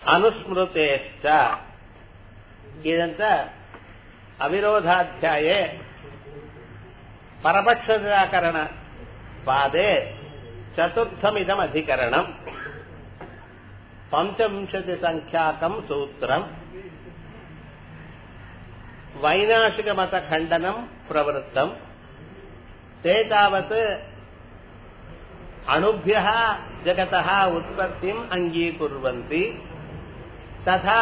अनुस्मृतेश्च इदञ्च अविरोधाध्याये परपक्षनिराकरणपादे चतुर्थमिदमधिकरणम् पञ्चविंशतिसङ्ख्याकम् सूत्रम् वैनाशिकमतखण्डनम् प्रवृत्तम् ते तावत् अणुभ्यः जगतः उत्पत्तिम् अङ्गीकुर्वन्ति तथा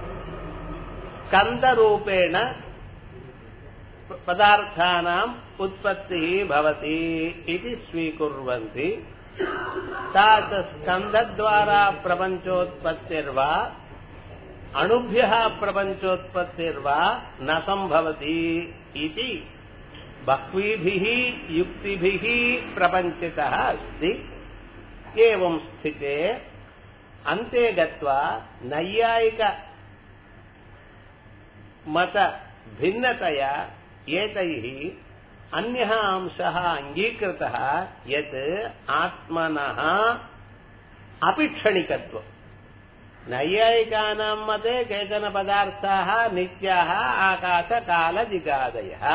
स्कन्दरूपेण पदार्थानाम् उत्पत्तिः भवति इति स्वीकुर्वन्ति सा च स्कन्दद्वारा प्रपञ्चोत्पत्तिर्वा अणुभ्यः प्रपञ्चोत्पत्तिर्वा न सम्भवति इति बह्वीभिः युक्तिभिः प्रपञ्चितः अस्ति एवं स्थिते अन्ते गत्वा नैयायिक मत भिन्नतया एतैः अन्यः अंशः अङ्गीकृतः यत् आत्मनः अपि क्षणिकत्वम् नैयायिकानां मते केचन पदार्थाः नित्याः आकाशकालदिगादयः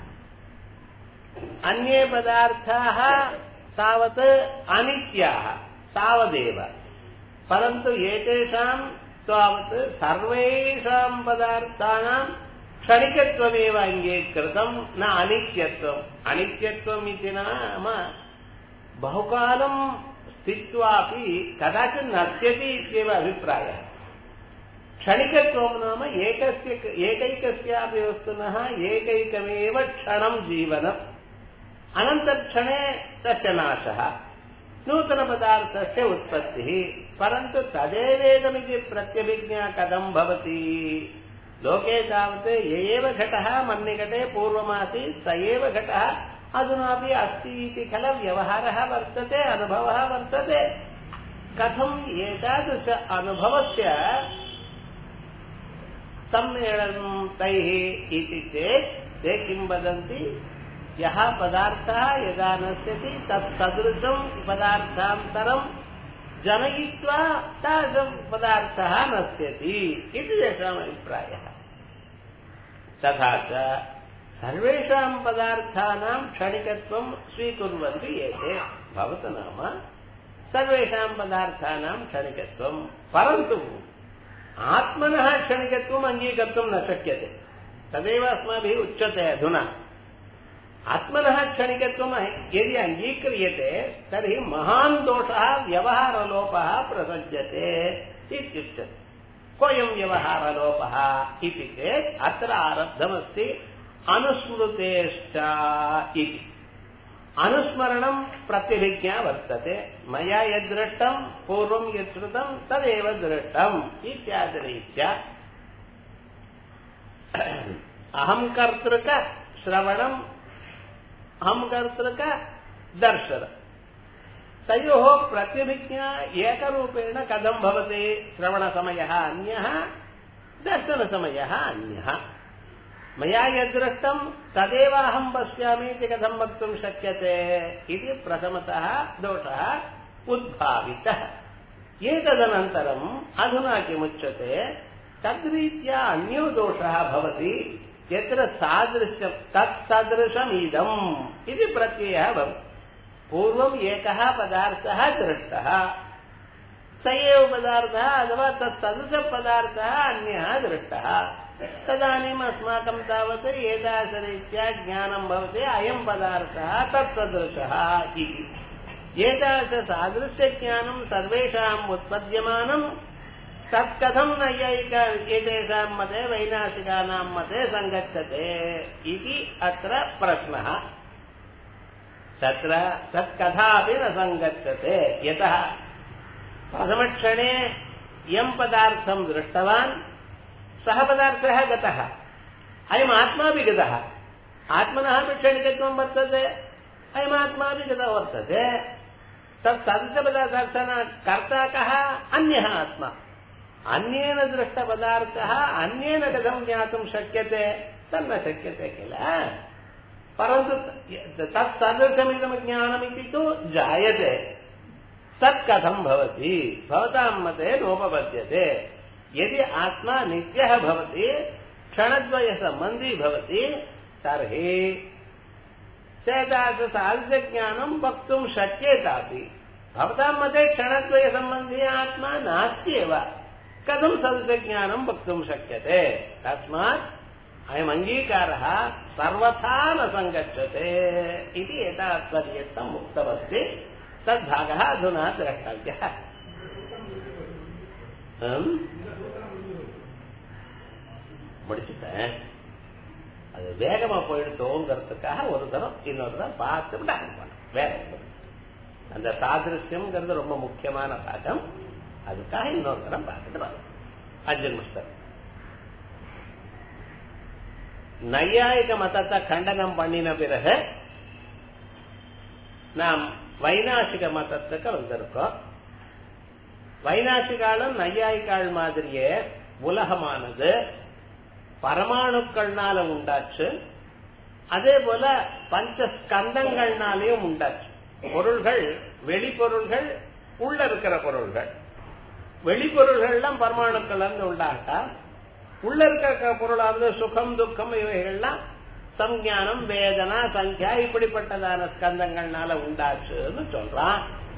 अन्ये पदार्थाः तावत् अनित्याः तावदेव परन्तु एतेषां तावत् सर्वेषां पदार्थानां क्षणिकत्वमेव अङ्गीकृतं न अनित्यत्वम् अनित्यत्वम् इति नाम बहुकालं स्थित्वापि कदाचित् नश्यति इत्येव अभिप्रायः क्षणिकत्वं नाम एकस्य एकैकस्यापि वस्तुनः एकैकमेव क्षणं जीवनम् अनन्तक्षणे तस्य नाशः नूतनपदार्थस्य उत्पत्तिः परन्तु तदेवेदमिति प्रत्यभिज्ञा कथं भवति लोके तावत् य एव घटः मन्निकटे पूर्वमासीत् स एव घटः अधुनापि अस्ति इति खल व्यवहारः वर्तते अनुभवः वर्तते कथम् एतादृश अनुभवस्य सम्मेलनं तैः इति चेत् ते किं वदन्ति यः पदार्थः यदा नश्यति तत् सदृशं पदार्थान्तरं जनयित्वा तादृशं पदार्थः नश्यति इति तेषाम् अभिप्रायः तथा च सर्वेषां पदार्थानां क्षणिकत्वं स्वीकुर्वन्ति एते भवतु नाम सर्वेषां पदार्थानां क्षणिकत्वं परन्तु आत्मनः क्षणिकत्वम् अङ्गीकर्तुं न शक्यते तदेव अस्माभिः उच्यते अधुना आत्मनः क्षणिकत्वं यदि अङ्गीक्रियते तर्हि महान् दोषः व्यवहारलोपः प्रसज्यते इत्युच्यते कोऽयं व्यवहारलोपः इति चेत् अत्र आरब्धमस्ति अनुस्मृतेश्च इति अनुस्मरणं प्रत्यभिज्ञा वर्तते मया यद्दृष्टं पूर्वं यत् श्रुतं तदेव दृष्टम् इत्यादिरीत्या अहं कर्तृक श्रवणम् अहं कर्तृक दर्शन तयोः प्रत्यभिज्ञा एकरूपेण कथं भवति श्रवणसमयः अन्यः दर्शनसमयः अन्यः मया यद्दृष्टं तदेव अहं पश्यामि इति कथं वक्तुं शक्यते इति प्रथमतः दोषः उद्भावितः एतदनन्तरम् अधुना किमुच्यते तद्रीत्या अन्यो दोषः भवति यत्र सादृश्यं तत्सदृशमिदम् इति प्रत्ययः भवति पूर्वम् एकः पदार्थः दृष्टः स एव पदार्थः अथवा तत्सदृशपदार्थः अन्यः दृष्टः तदानीम् अस्माकं तावत् एतादृशरीत्या ज्ञानं भवति अयं पदार्थः तत्सदृशः इति एतादृशसादृश्यज्ञानं सर्वेषाम् उत्पद्यमानं तत् कथं नैयायिक एतेषां मते वैनाशिकानां मते सङ्गच्छते इति अत्र प्रश्नः तत्र तत् कथापि न सङ्गच्छते यतः प्रथमक्षणे यं पदार्थं दृष्टवान् सः पदार्थः गतः अयम् आत्मापि गतः आत्मनः अपि क्षणिकत्वं वर्तते अयमात्मापि गतः वर्तते तत् सदृशपदार्थः कर्ता कः अन्यः आत्मा अन्येन दृष्टपदार्थः अन्येन कथं ज्ञातुं शक्यते तन्न शक्यते किल परन्तु तत् सदृशमिदं ज्ञानमिति तु जायते तत् कथं भवति भवतां मते नोपपद्यते यदि आत्मा नित्यः भवति क्षणद्वयसम्बन्धी भवति तर्हि चेतादृशादिज्ञानम् वक्तुं शक्येतापि भवतां मते क्षणद्वयसम्बन्धी आत्मा नास्त्येव कथं सदृशज्ञानं वक्तुं शक्यते तस्मात् अयम् अङ्गीकारः सर्वथा न सङ्गच्छते इति एतावत्पर्यन्तम् उक्तमस्ति तद्भागः अधुना द्रष्टव्यः முடிச்சுட்டேன் அது வேகமா போயிடுத்தோங்கிறதுக்காக ஒரு தரம் இன்னொரு தரம் பார்த்துட்டு அனுப்பணும் வேற ஒண்ணும். அந்த சாதிருஷ்யம்ங்கிறது ரொம்ப முக்கியமான பாகம் அதுக்காக இன்னொரு தரம் பார்த்துட்டு வரும் அஞ்சு நிமிஷம் நையாயிக மதத்தை கண்டனம் பண்ணின பிறகு நாம் வைநாசிக மதத்துக்கு வந்திருக்கோம் வைநாசிகாலும் நையாயிக்காள் மாதிரியே உலகமானது பரமாணுக்கள்னால உண்டாச்சு அதே போல பஞ்ச ஸ்கந்தங்கள்னாலையும் உண்டாச்சு பொருள்கள் வெளிப்பொருள்கள் உள்ள இருக்கிற பொருள்கள் வெளிப்பொருள்கள்லாம் பரமாணுக்கள் இருந்து உண்டாட்டா உள்ள இருக்கிற பொருளானது சுகம் துக்கம் இவைகள்லாம் சஞ்ஞானம் வேதனா சங்கியா இப்படிப்பட்டதான ஸ்கந்தங்கள்னால உண்டாச்சுன்னு சொல்றான்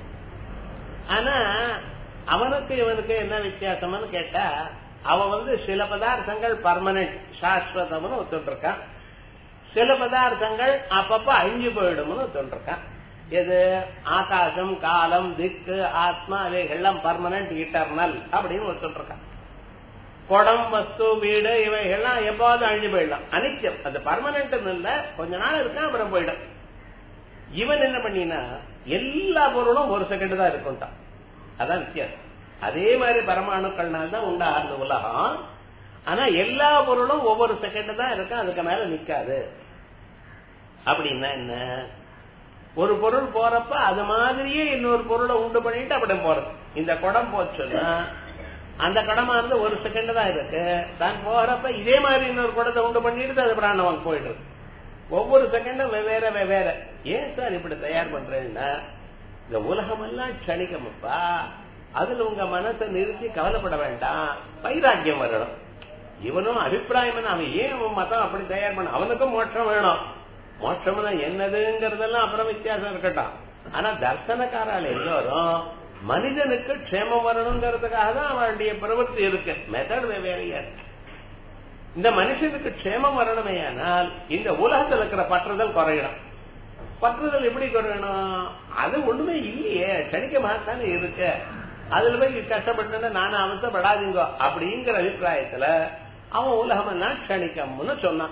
ஆனா அவனுக்கு இவனுக்கு என்ன வித்தியாசம்னு கேட்டா அவன் வந்து சில பதார்த்தங்கள் பர்மனன்ட் சாஸ்வதம்னு ஒத்துட்டு இருக்கான் சில பதார்த்தங்கள் அப்பப்ப அழிஞ்சு போயிடும்னு ஒத்துட்டு இருக்கான் எது ஆகாசம் காலம் திக்கு ஆத்மா இவைகள்லாம் பர்மனன்ட் இட்டர்னல் அப்படின்னு ஒத்துட்டு இருக்கான் குடம் வஸ்து வீடு இவைகள்லாம் எப்பாவது அழிஞ்சு போயிடலாம் அனிச்சம் அது பர்மனன்ட் இல்ல கொஞ்ச நாள் இருக்கா அப்புறம் போயிடும் இவன் என்ன பண்ணினா எல்லா பொருளும் ஒரு செகண்ட் தான் இருக்கும்ட்டான் அதான் வித்தியாசம் அதே மாதிரி பரமாணுக்கள்னால தான் உண்டாகுது உலகம் ஆனா எல்லா பொருளும் ஒவ்வொரு செகண்ட் தான் இருக்கும் அதுக்கு மேல நிக்காது அப்படின்னா என்ன ஒரு பொருள் போறப்ப அது மாதிரியே இன்னொரு பொருளை உண்டு பண்ணிட்டு அப்படி போறது இந்த குடம் போச்சுன்னா அந்த குடமானது ஒரு செகண்ட் தான் இருக்கு தான் போறப்ப இதே மாதிரி இன்னொரு குடத்தை உண்டு பண்ணிட்டு அது பிராணவன் போயிடுது ஒவ்வொரு செகண்டும் வெவ்வேற வெவ்வேற ஏன் சார் இப்படி தயார் பண்றேன்னா இந்த உலகமெல்லாம் க்ஷணிக்கமப்பா அதுல உங்க மனசை நிறுத்தி கவலைப்பட வேண்டாம் வைராக்கியம் வரணும் இவனும் அபிப்பிராயம் என்ன அவன் ஏன் அவன் மதம் அப்படி தயார் பண்ண அவனுக்கும் மோட்சம் வேணும் மோட்சம்னா என்னதுங்கிறதெல்லாம் அப்புறம் வித்தியாசம் இருக்கட்டும் ஆனா தர்சனக்காரால் எல்லாரும் மனிதனுக்கு க்ஷேமம் வரணுங்கிறதுக்காக தான் அவனுடைய பிரவൃத்தி இருக்கு மெத்தட் வெவ்வேறையா இருக்கு இந்த மனுஷனுக்கு க்ஷேமம் வரணுமே ஆனால் இந்த உலகத்தில் இருக்கிற பற்றுதல் குறையணும் பற்றுதல் எப்படி குறையணும் அது ஒண்ணுமே இல்லையே கணிக்கமாகத்தானே இருக்கு அதுல போய் கஷ்டப்பட்டு நானும் அவசப்படாதீங்க அப்படிங்கிற அபிப்பிராயத்துல அவன் உலகம் எல்லாம் க்ஷணிக்கம்னு சொன்னான்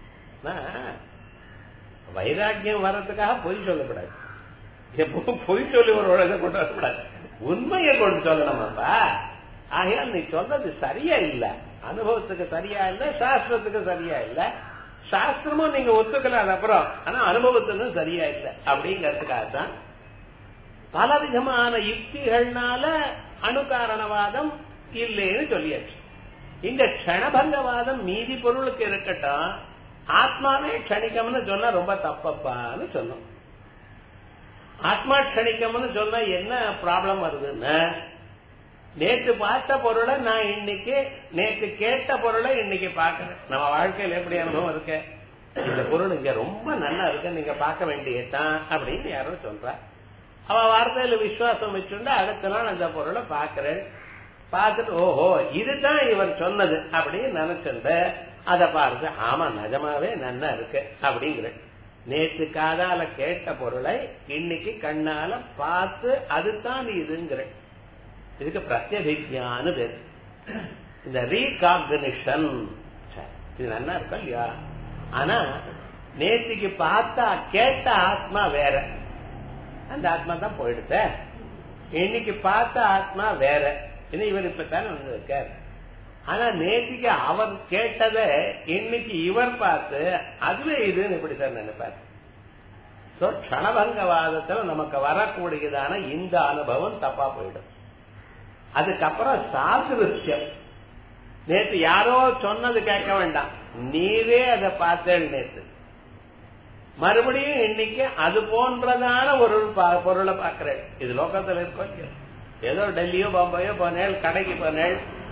வைராக்கியம் வர்றதுக்காக பொய் சொல்லக்கூடாது எப்போ பொய் சொல்லி ஒரு உலகத்தை கொண்டு வரக்கூடாது உண்மையை கொண்டு சொல்லணுமாப்பா ஆகையால் நீ சொல்றது சரியா இல்ல அனுபவத்துக்கு சரியா இல்ல சாஸ்திரத்துக்கு சரியா இல்ல சாஸ்திரமும் நீங்க ஒத்துக்கல அது அப்புறம் ஆனா அனுபவத்துக்கும் சரியா இல்ல அப்படிங்கறதுக்காக தான் பல விதமான யுக்திகள்னால அணுகாரணவாதம் இல்லைன்னு சொல்லியாச்சு இந்த க்ஷணபங்கவாதம் மீதி பொருளுக்கு இருக்கட்டும் ஆத்மாவே க்ஷணிக்கம்னு சொன்னா ரொம்ப தப்பப்பான்னு சொன்னோம் ஆத்மா க்ஷணிக்கம்னு சொன்னா என்ன ப்ராப்ளம் வருதுன்னா நேற்று பார்த்த பொருளை நான் இன்னைக்கு நேற்று கேட்ட பொருளை இன்னைக்கு பாக்குறேன் நம்ம வாழ்க்கையில எப்படி அனுபவம் இருக்கு இந்த பொருள் இங்க ரொம்ப நல்லா இருக்கு நீங்க பார்க்க வேண்டியதுதான் அப்படின்னு யாரும் சொல்றா அவ வார்த்தையில விசுவாசம் வச்சுண்டு அடுத்த நாள் அந்த பொருளை பாக்குறேன் பார்த்துட்டு ஓஹோ இதுதான் இவர் சொன்னது அப்படின்னு நினைச்சுண்டு அதை பார்த்து ஆமா நிஜமாவே நன்னா இருக்கு அப்படிங்கிற நேற்று காதால கேட்ட பொருளை இன்னைக்கு கண்ணால பார்த்து அதுதான் இதுங்கிற இதுக்கு பிரத்யபிஜான்னு பேரு இந்த ரீகாக்னிஷன் இது நல்லா இருக்கும் இல்லையா ஆனா நேற்றுக்கு பார்த்தா கேட்ட ஆத்மா வேற அந்த ஆத்மா தான் போயிடுத்த இன்னைக்கு பார்த்த ஆத்மா வேற இன்னும் இவர் இப்பத்தானே வந்திருக்கார் ஆனா நேற்றுக்கு அவர் கேட்டத இன்னைக்கு இவர் பார்த்து அதுவே இதுன்னு எப்படி சார் நினைப்பார் சோ க்ஷணபங்கவாதத்துல நமக்கு வரக்கூடியதான இந்த அனுபவம் தப்பா போயிடும் அதுக்கப்புறம் சாதுருஷ்யம் நேற்று யாரோ சொன்னது கேட்க வேண்டாம் நீரே அதை பார்த்தேன் நேற்று மறுபடியும் இன்னைக்கு அது போன்றதான ஒரு பொருளை பாக்குறேன் இது லோகத்துல இருக்கோ ஏதோ டெல்லியோ பாம்பேயோ போனேள் கடைக்கு போனேள்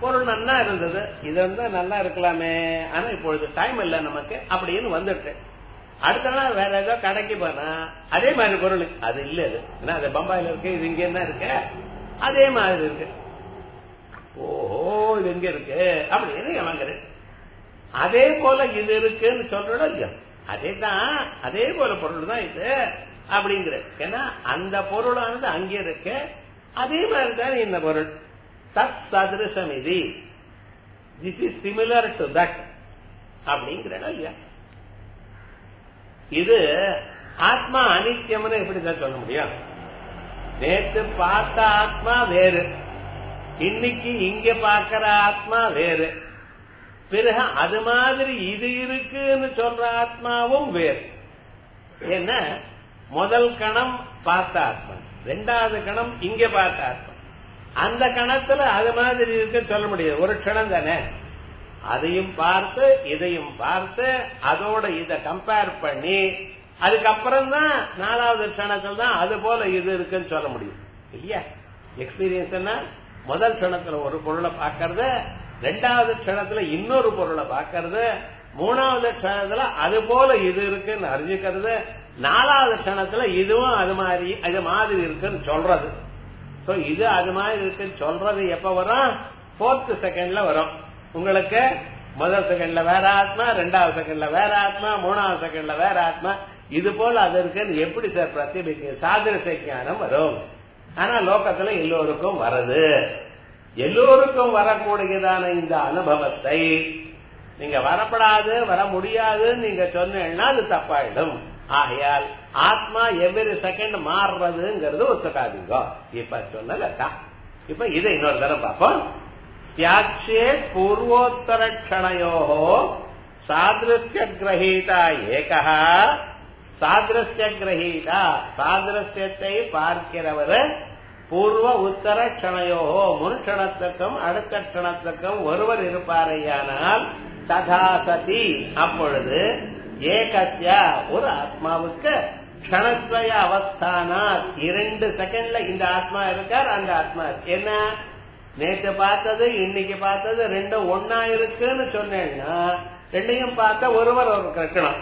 பொருள் நல்லா இருந்தது இது வந்து நல்லா இருக்கலாமே ஆனா இப்பொழுது டைம் இல்ல நமக்கு அப்படின்னு வந்துட்டு அடுத்த நாள் வேற ஏதோ கடைக்கு போனா அதே மாதிரி பொருள் அது இல்ல இது ஏன்னா அது பம்பாயில இருக்கு இது இங்க என்ன இருக்கு அதே மாதிரி இருக்கு ஓஹோ இது எங்க இருக்கு அப்படின்னு வாங்குறேன் அதே போல இது இருக்குன்னு சொல்றோம் இல்லையா அதே தான் அதே போல பொருள் தான் இது அப்படிங்கிற ஏன்னா அந்த பொருளானது அங்கே இருக்கு அதே மாதிரி தான் இந்த பொருள் தத் சதிருஷம் இது this is similar to that அப்படிங்கிற இல்லையா இது ஆத்மா அனித்தியம்னு எப்படிதான் சொல்ல முடியும் நேற்று பார்த்த ஆத்மா வேறு இன்னைக்கு இங்க பார்க்கிற ஆத்மா வேறு பிறகு அது மாதிரி இது இருக்குன்னு சொல்ற ஆத்மாவும் வேறு என்ன முதல் கணம் பார்த்த ஆத்மா ரெண்டாவது கணம் இங்க பார்த்த ஆத்மா அந்த கணத்துல அது மாதிரி இருக்குன்னு சொல்ல முடியாது ஒரு க்ஷணம் தானே அதையும் பார்த்து இதையும் பார்த்து அதோட இத கம்பேர் பண்ணி அதுக்கப்புறம் தான் நாலாவது க்ஷணத்துல தான் அது போல இது இருக்குன்னு சொல்ல முடியும் இல்லையா எக்ஸ்பீரியன்ஸ் முதல் க்ஷணத்துல ஒரு பொருளை பார்க்கறது ரெண்டாவது க்ஷணத்துல இன்னொரு பொருளை பார்க்கறது மூணாவது க்ஷணத்துல அது போல இது இருக்குன்னு அறிஞ்சுக்கிறது நாலாவது க்ஷணத்துல இதுவும் அது மாதிரி அது மாதிரி இருக்குன்னு சொல்றது சோ இது அது மாதிரி இருக்குன்னு சொல்றது எப்ப வரும் போர்த் செகண்ட்ல வரும் உங்களுக்கு முதல் செகண்ட்ல வேற ஆத்மா ரெண்டாவது செகண்ட்ல வேற ஆத்மா மூணாவது செகண்ட்ல வேற ஆத்மா இது போல அது இருக்குன்னு எப்படி சார் பிரதிபிக்க சாதன ஞானம் வரும் ஆனா லோகத்துல எல்லோருக்கும் வருது எல்லோருக்கும் வரக்கூடியதான இந்த அனுபவத்தை நீங்க வரப்படாது வர முடியாது நீங்க சொன்னீங்கன்னா அது தப்பாயிடும் ஆகையால் ஆத்மா எவ்வரி செகண்ட் மாறுறதுங்கிறது ஒத்துக்காதீங்க இப்ப சொன்னதா இப்ப இதை இன்னொரு தரம் பார்ப்போம் தியாட்சே பூர்வோத்தர க்ஷணையோ சாதிருஷ்ய கிரகீதா ஏகா சாதிருஷ்ய கிரகீதா சாதிருஷ்யத்தை பார்க்கிறவர் பூர்வ உத்தர க்ஷணையோ முன் க்ஷணத்துக்கும் அடுத்த க்ஷணத்துக்கும் ஒருவர் இருப்பாரையானால் ததா சதி அப்பொழுது ஏகத்யா ஒரு ஆத்மாவுக்கு க்ஷணத்வய அவஸ்தானா இரண்டு செகண்ட்ல இந்த ஆத்மா இருக்கார் அந்த ஆத்மா இருக்கு. என்ன நேற்று பார்த்தது இன்னைக்கு பார்த்தது ரெண்டும் ஒன்னா இருக்குன்னு சொன்னேன்னா ரெண்டையும் பார்த்த ஒருவர் ஒரு கட்டணம்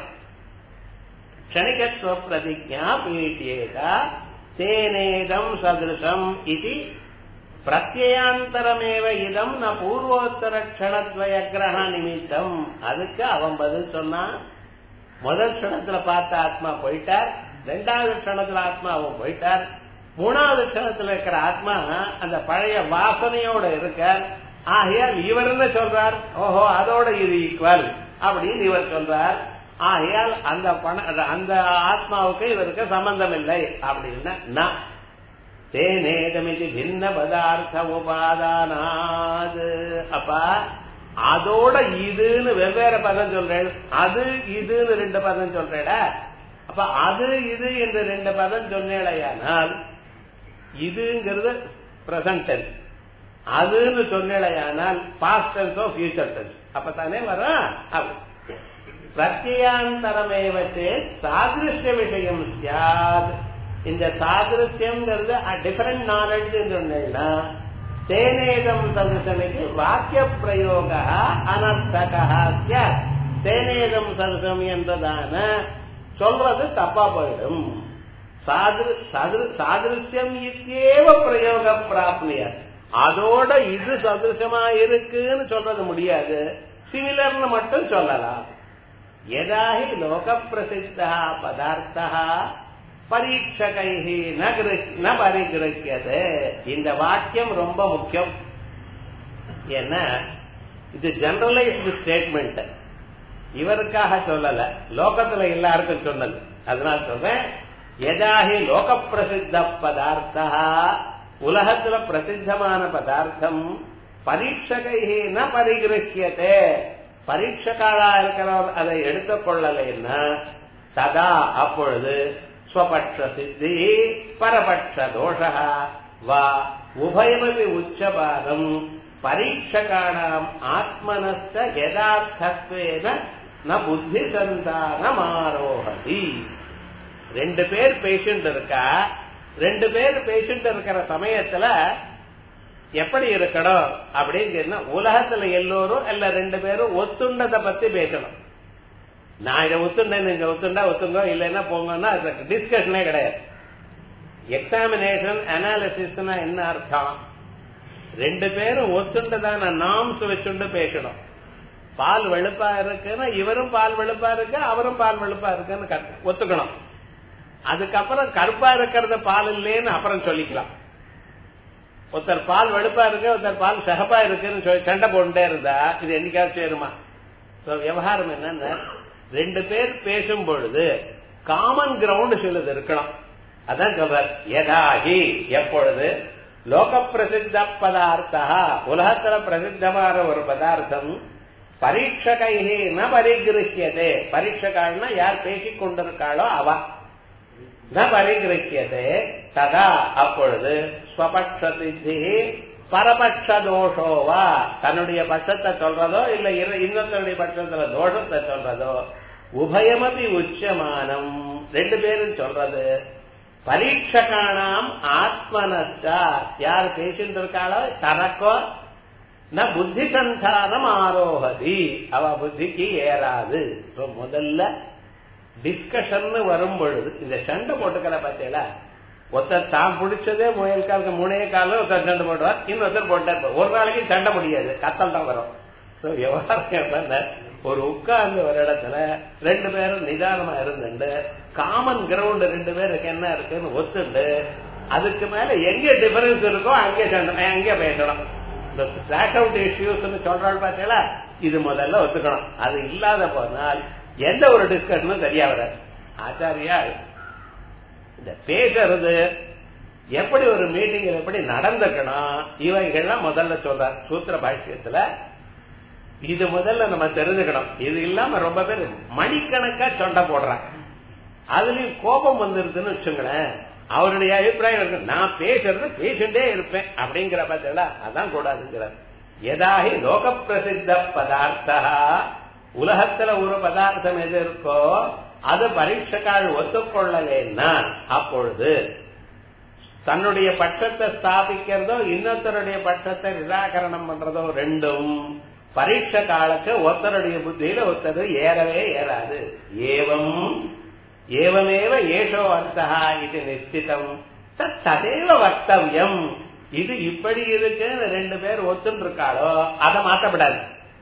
க்ஷணிகத்துவ பிரதிஜா பீட்டியேதா தேனேதம் சதிருஷம் இது பிரத்யேகாந்தரமேவ இதம் ந பூர்வோத்தர க்ஷணத்வய கிரக நிமித்தம் அதுக்கு அவன் பதில் சொன்னான் முதல் க்ஷணத்துல பார்த்த ஆத்மா போயிட்டார் ரெண்டாவது க்ஷணத்துல ஆத்மா அவன் போயிட்டார் மூணாவது க்ஷணத்துல இருக்கிற ஆத்மா அந்த பழைய வாசனையோட இருக்கார் ஆகையால் இவர் என்ன சொல்றார் ஓஹோ அதோட இது ஈக்குவல் அப்படின்னு இவர் சொல்றார் ஆகையால் அந்த பண அந்த ஆத்மாவுக்கு இவருக்கு சம்பந்தம் இல்லை அப்படின்னா தேனேதமிதி பின்ன பதார்த்த உபாதானாது அப்பா அதோட இதுன்னு வெவ்வேறு பதம் சொல்றேன் அது இதுன்னு ரெண்டு பதம் சொல்றேட அப்ப அது இது என்று ரெண்டு பதம் சொன்னேடையானால் இதுங்கிறது பிரசன்ட் டென்ஸ் அதுன்னு சொன்னேடையானால் பாஸ்ட் டென்ஸோ ஃபியூச்சர் டென்ஸ் அப்பதானே வரும் அப்படி பிரத்யாந்தரமேவச்சே சாதிருஷ்ய விஷயம் சியாத் இந்த சாதிருஷ்யம்ங்கிறது டிஃபரெண்ட் நாலேஜ் சொன்னா தேனேதம் சதுசமிக்கு வாக்கிய பிரயோக அனர்த்தகா சியாத் தேனேதம் சதுசம் என்பதான சொல்றது தப்பா போயிடும் சாதிருஷ்யம் இத்தேவ பிரயோக பிராப்திய அதோட இது சதுசமா இருக்குன்னு சொல்றது முடியாது சிமிலர்னு மட்டும் சொல்லலாம் எதாஹி லோக பிரசித்தா பதார்த்தா பரீட்சகை ந பரிகிரக்கியது இந்த வாக்கியம் ரொம்ப முக்கியம் என்ன இது ஜெனரலைஸ்டு ஸ்டேட்மெண்ட் இவருக்காக சொல்லல லோகத்துல எல்லாருக்கும் சொன்னது அதனால சொல்றேன் எதாஹி லோக பிரசித்த பதார்த்தா உலகத்துல பிரசித்தமான பதார்த்தம் பரீட்சகை ந பரிகிரக்கியதே பரீட்சக்காரா இருக்கிறவர் அதை எடுத்துக்கொள்ளலைன்னா சதா அப்பொழுது ஸ்வபட்ச சித்தி பரபட்ச தோஷ வா உபயமபி உச்சபாதம் பரீட்சகாணாம் ஆத்மனஸ்த யதார்த்தத்வேன ந புத்தி சந்தானம் ஆரோகதி ரெண்டு பேர் பேஷண்ட் இருக்கா ரெண்டு பேர் பேஷண்ட் இருக்கிற சமயத்துல எப்படி இருக்கணும் அப்படின்னு உலகத்துல எல்லோரும் இல்ல ரெண்டு பேரும் ஒத்துண்டதை பத்தி பேசணும் நான் இதை ஒத்துண்டேன் நீங்க ஒத்துண்டா ஒத்துங்க இல்லைன்னா போங்கன்னா அதுக்கு டிஸ்கஷனே கிடையாது எக்ஸாமினேஷன் அனாலிசிஸ்னா என்ன அர்த்தம் ரெண்டு பேரும் ஒத்துண்டதான நாம்ஸ் வச்சுண்டு பேசணும் பால் வெளுப்பா இருக்குன்னா இவரும் பால் வெளுப்பா இருக்கு அவரும் பால் வெளுப்பா இருக்குன்னு ஒத்துக்கணும் அதுக்கப்புறம் கருப்பா இருக்கிறது பால் இல்லேன்னு அப்புறம் சொல்லிக்கலாம் ஒருத்தர் பால் வெளுப்பா இருக்கு ஒருத்தர் பால் சகப்பா இருக்குன்னு சொல்லி சண்டை போட்டுட்டே இருந்தா இது என்னைக்காவது சேருமா விவகாரம் என்னன்னா ரெண்டு பேர் பேசும் பொழுது காமன் கிரவுண்ட் சிலது இருக்கணும் அதான் சொல்றார் எதாகி எப்பொழுது லோக பிரசித்த பதார்த்தா உலகத்துல பிரசித்தமான ஒரு பதார்த்தம் பரீட்சகைகி ந பரிகிருக்கியதே பரீட்சகாள்னா யார் பேசிக் கொண்டிருக்காளோ அவ ந பரிகிருக்கியதே ததா அப்பொழுது ஸ்வபக்ஷ சித்தி பரபட்ச தோஷோவா தன்னுடைய பட்சத்தை சொல்றதோ இல்ல இன்னொருத்தருடைய பட்சத்துல தோஷத்தை சொல்றதோ உபயமபி உச்சமானம் ரெண்டு பேரும் சொல்றது பரீட்சகானாம் ஆத்மனஸ்டா யார் பேசிட்டு இருக்காளோ தனக்கோ ந புத்தி சந்தானம் ஆரோகதி அவ புத்திக்கு ஏறாது முதல்ல டிஸ்கஷன் வரும் பொழுது இந்த சண்டை போட்டுக்கிற பார்த்தீங்களா ஒருத்தர் தான் பிடிச்சதே முயல் காலுக்கு முனைய காலம் ஒருத்தர் சண்டை போடுவார் இன்னொருத்தர் போட்டார் ஒரு நாளைக்கு சண்டை முடியாது கத்தல் தான் வரும் விவகாரம் ஒரு உட்கார்ந்து ஒரு இடத்துல ரெண்டு பேரும் நிதானமா இருந்துட்டு காமன் கிரவுண்ட் ரெண்டு பேருக்கு என்ன இருக்குன்னு ஒத்துண்டு அதுக்கு மேல எங்க டிஃபரன்ஸ் இருக்கோ அங்கே சண்டை அங்கே பேசணும் இந்த பிளாக் அவுட் இஷ்யூஸ் சொல்றாள் பார்த்தீங்களா இது முதல்ல ஒத்துக்கணும் அது இல்லாத போனால் எந்த ஒரு டிஸ்கஷனும் சரியா வராது ஆச்சாரியா இந்த பேசுறது எப்படி ஒரு மீட்டிங் எப்படி நடந்துக்கணும் இவைகள்லாம் முதல்ல சொல்றார் சூத்திர பாஷ்யத்துல இது முதல்ல நம்ம தெரிஞ்சுக்கணும் இது இல்லாம ரொம்ப பேர் மணிக்கணக்கா சொண்டை போடுறாங்க அதுலயும் கோபம் வந்துருதுன்னு வச்சுங்களேன் அவருடைய அபிப்பிராயம் இருக்கு நான் பேசுறது பேசிட்டே இருப்பேன் அப்படிங்கிற பார்த்தா அதான் கூடாதுங்கிறார் எதாகி லோக பிரசித்த பதார்த்தா உலகத்துல ஒரு பதார்த்தம் எது இருக்கோ அது பரீட்சக்கால் ஒத்துக்கொள்ளலேன்னா அப்பொழுது தன்னுடைய பட்சத்தை ஸ்தாபிக்கிறதோ இன்னொருத்தருடைய பட்சத்தை நிராகரணம் பண்றதோ ரெண்டும் பரீட்ச காலக்கு ஒருத்தருடைய புத்தியில ஒருத்தர் ஏறவே ஏறாது ஏவம் ஏவமேவ ஏஷோ அர்த்தா இது நிச்சிதம் ததேவ வக்தவியம் இது இப்படி இருக்கு ரெண்டு பேர் ஒத்துன்னு இருக்காளோ அதை மாற்றப்படாது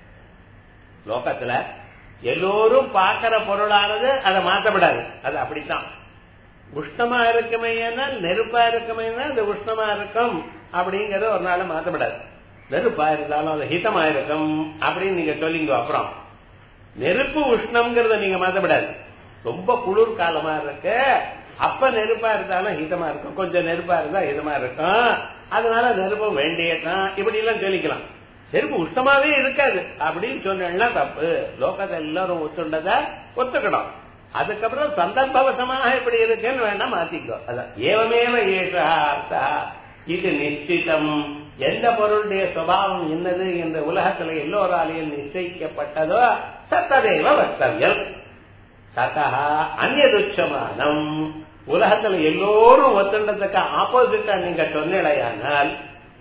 லோகத்துல எல்லோரும் பார்க்கிற பொருளானது அதை மாற்றப்படாது அது அப்படித்தான் உஷ்ணமா இருக்குமே நெருப்பா இருக்குமே அது உஷ்ணமா இருக்கும் அப்படிங்கறது ஒரு நாள் மாற்றப்படாது நெருப்பா இருந்தாலும் அது ஹிதமா இருக்கும் அப்படின்னு நீங்க சொல்லிங்க அப்புறம் நெருப்பு உஷ்ணம்ங்கிறத நீங்க மாற்றப்படாது ரொம்ப குளிர் காலமா இருக்கு அப்ப நெருப்பா இருந்தாலும் ஹிதமா இருக்கும் கொஞ்சம் நெருப்பா இருந்தா ஹிதமா இருக்கும் அதனால நெருப்பம் வேண்டியதான் இப்படி எல்லாம் சொல்லிக்கலாம் நெருப்பு உஷ்ணமாவே இருக்காது அப்படின்னு சொன்னா தப்பு லோகத்தை எல்லாரும் ஒத்துண்டத ஒத்துக்கணும் அதுக்கப்புறம் சந்தர்ப்பவசமாக இப்படி இருக்குன்னு வேணா மாத்திக்கோ அதான் ஏவமேவ ஏஷா இது நிச்சிதம் எந்த பொருளுடைய சுபாவம் என்னது என்ற உலகத்துல எல்லோராலையும் நிச்சயிக்கப்பட்டதோ சத்ததேவ வக்தவியம் ததா அந்நதுச்சமானம் உலகத்துல எல்லோரும் ஒத்துண்டதுக்கு ஆப்போசிட்டா நீங்க சொன்னிடையானால்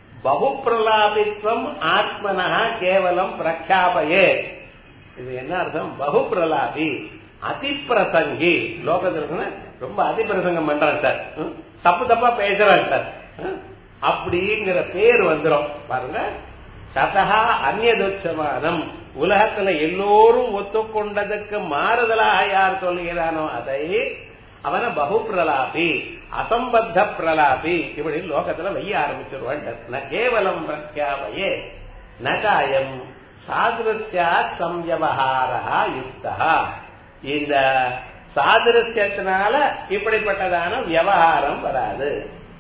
பகுப்பிரலாபித்வம் ஆத்மனா கேவலம் பிரக்யாபயே இது என்ன அர்த்தம் பகுப்பிரலாபி அதிப்பிரசங்கி லோகத்துல ரொம்ப அதிப்பிரசங்கம் பண்றான் சார் தப்பு தப்பா பேசுறான் சார் அப்படிங்கிற பேர் வந்துடும் பாருங்க சதகா அந்நதுச்சமானம் உலகத்துல எல்லோரும் ஒத்துக்கொண்டதுக்கு மாறுதலாக யார் சொல்லுகிறானோ அதை அவனை பகு பிரலாபி அசம்பத்த பிரலாபி இப்படி லோகத்துல வைய ஆரம்பிச்சிருவான் கேவலம் பிரத்யாவையே நகாயம் சாதுரஸ்யா சம்யவஹாரா யுக்தா இந்த சாதுரஸ்யத்தினால இப்படிப்பட்டதான விவகாரம் வராது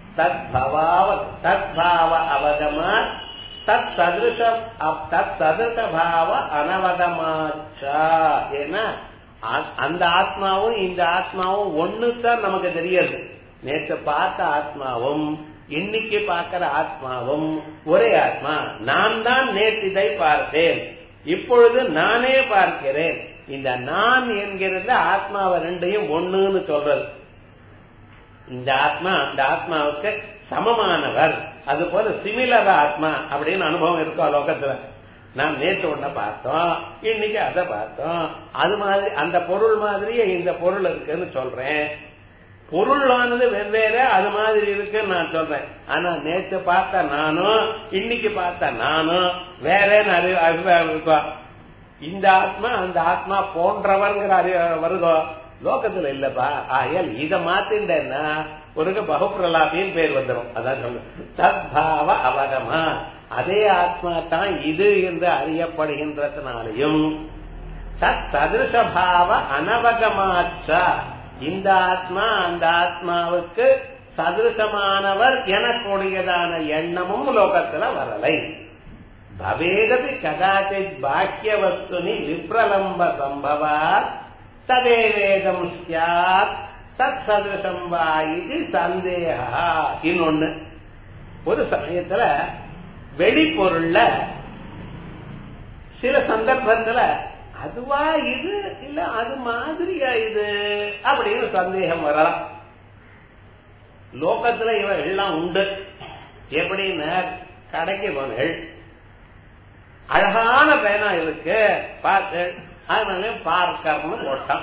தத்பவாவ தத்பாவ அவகமா தத் சதுருஷ தத் சதுருஷ பாவ அனவதமாச்சா ஏன்னா அந்த ஆத்மாவும் இந்த ஆத்மாவும் ஒண்ணுதான் நமக்கு தெரியாது நேற்று பார்த்த ஆத்மாவும் இன்னைக்கு பார்க்கிற ஆத்மாவும் ஒரே ஆத்மா நான் தான் நேற்று இதை பார்த்தேன் இப்பொழுது நானே பார்க்கிறேன் இந்த நான் என்கிறது ஆத்மாவை ரெண்டையும் ஒண்ணுன்னு சொல்றது இந்த ஆத்மா அந்த ஆத்மாவுக்கு சமமானவர் அது போல சிமிலர் ஆத்மா அப்படின்னு அனுபவம் இருக்கா லோகத்துல நாம் நேற்று ஒண்ண பார்த்தோம் இன்னைக்கு அதை பார்த்தோம் அது மாதிரி அந்த பொருள் மாதிரியே இந்த பொருள் இருக்குன்னு சொல்றேன் பொருளானது வெவ்வேறு அது மாதிரி இருக்குன்னு நான் சொல்றேன் ஆனா நேற்று பார்த்த நானும் இன்னைக்கு பார்த்த நானும் வேற அபிப்பிராயம் இருக்கும் இந்த ஆத்மா அந்த ஆத்மா போன்றவர்ங்கிற அறி வருதோ லோகத்துல இல்லப்பா ஆயல் இத மாத்தின்றேன்னா ஒரு பகுப்பிரலாபின்னு பேர் வந்துடும் அதான் சொல்லு சத்பாவ அவகமா அதே ஆத்மா தான் இது என்று அறியப்படுகின்றதுனாலையும் சத் சதுசபாவ அனவகமாச்ச இந்த ஆத்மா அந்த ஆத்மாவுக்கு சதுசமானவர் எனக்கூடியதான எண்ணமும் லோகத்துல வரலை பவேதபி கதாச்சித் பாக்கிய வஸ்துனி விப்ரலம்ப சம்பவாத் ததேவேதம் சியாத் தத் சதுசம் வா இது சந்தேகா இன்னொன்னு ஒரு சமயத்துல வெளிப்பொருள்ல சில சந்தர்ப்பத்துல அதுவா இது இல்ல அது மாதிரியா இது அப்படின்னு சந்தேகம் வரலாம் லோகத்துல இவ எல்லாம் உண்டு எப்படின்னு கடைக்கு போனேள் அழகான பேனா இருக்கு பார்த்து அதனால பார்க்கர்னு போட்டான்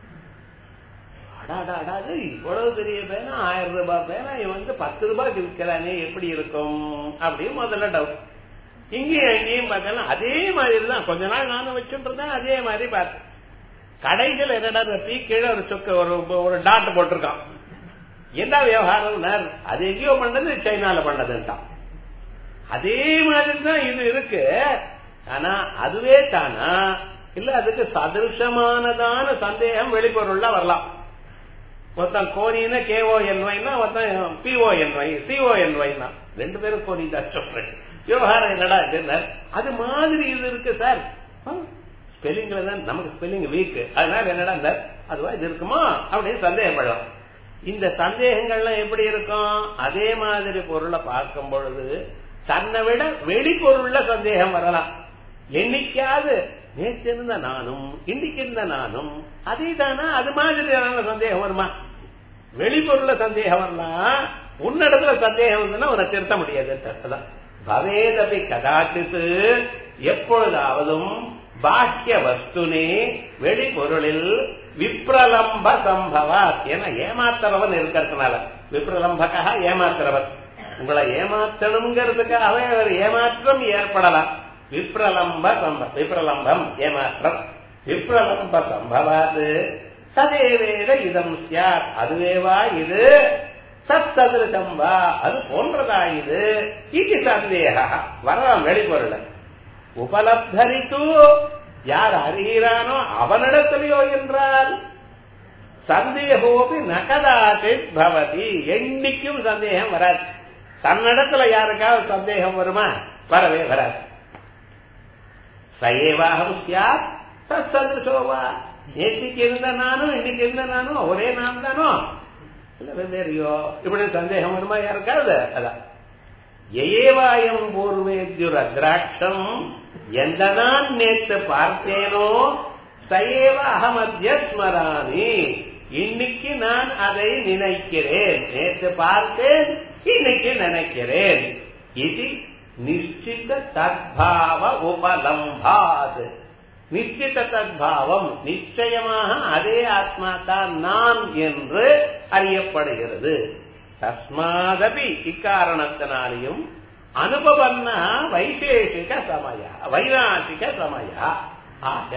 அடாடாடாது இவ்வளவு பெரிய பேனா ஆயிரம் ரூபாய் பேனா இவன் வந்து பத்து ரூபாய்க்கு விற்கிறானே எப்படி இருக்கும் அப்படின்னு முதல்ல டவுட் இங்கேயும் எங்கேயும் பார்த்தாலும் அதே மாதிரி தான் கொஞ்ச நாள் நானும் வச்சுட்டு இருந்தேன் அதே மாதிரி பார்த்தேன் கடைகள் என்னடா டீ கீழே ஒரு சொக்கு ஒரு ஒரு டாட் போட்டிருக்கான் என்ன விவகாரம் அது எங்கேயோ பண்ணது சைனால பண்ணதுன்ட்டான் அதே மாதிரி தான் இது இருக்கு ஆனா அதுவே தானா இல்ல அதுக்கு சதிருஷமானதான சந்தேகம் வெளிப்பொருள்ல வரலாம் ஒருத்தன் கோனின்னா கேஓ என்வைனா ஒருத்தன் பிஓ என்வை சிஓ என்வைனா ரெண்டு பேரும் கோனி தான் சொல்றேன் விவகாரம் என்னடா இது அது மாதிரி இது இருக்கு சார் ஸ்பெல்லிங்ல தான் நமக்கு ஸ்பெல்லிங் வீக் அதனால என்னடா அதுவா இது இருக்குமா அப்படின்னு சந்தேகப்படலாம் இந்த சந்தேகங்கள்லாம் எப்படி இருக்கும் அதே மாதிரி பொருளை பார்க்கும் பொழுது தன்னை விட வெளிப்பொருள்ல சந்தேகம் வரலாம் என்னைக்காவது நேற்று இருந்த நானும் இன்னைக்கு இருந்த நானும் அதே தானா அது மாதிரியான சந்தேகம் வருமா வெளிப்பொருள்ல சந்தேகம் வரலாம் உன்னிடத்துல சந்தேகம் வந்துன்னா உன்னை திருத்த முடியாது பவேதபி கதாச்சித்து எப்பொழுதாவதும் பாக்கிய வஸ்துனே வெளிப்பொருளில் விப்ரலம்ப சம்பவா என ஏமாத்துறவன் இருக்கிறதுனால விப்ரலம்பகா ஏமாத்துறவன் உங்களை ஏமாற்றணுங்கிறதுக்காகவே அவர் ஏமாற்றம் ஏற்படலாம் விப்ரலம்ப சம்ப விப்ரலம்பம் ஏமாற்றம் விப்ரலம்ப சம்பவாது சதேவேத இதம் சியார் அதுவேவா இது சத்ததிருஷம் வா அது போன்றதா இது இது சந்தேக வரலாம் வெளிப்பொருள் உபலப்தரித்து யார் அறிகிறானோ அவனிடத்திலேயோ என்றால் சந்தேகோபி நகதாச்சித் பவதி என்னைக்கும் சந்தேகம் வராது தன்னிடத்துல யாருக்காவது சந்தேகம் வருமா வரவே வராது சயேவாகம் சியாத் சத்சதுஷோவா நேற்றுக்கு இருந்த நானும் இன்னைக்கு இருந்த நானும் ஒரே நாம் தானோ இல்ல வெவ்வேறையோ இப்படி சந்தேகம் வருமா யாருக்காவது அதான் எயேவாயம் பூர்வேத்யுர திராட்சம் எந்த நான் நேற்று பார்த்தேனோ சயேவ அகமத்திய ஸ்மராமி இன்னைக்கு நான் அதை நினைக்கிறேன் நேற்று பார்த்தேன் இன்னைக்கு நினைக்கிறேன் இது நிச்சித தத்பாவ உபலம்பாது நிச்சித தத்பாவம் நிச்சயமாக அதே ஆத்மா தான் நான் என்று அறியப்படுகிறது தஸ்மாதபி இக்காரணத்தினாலையும் அனுபவன்ன வைசேஷிக சமய வைநாசிக சமய ஆக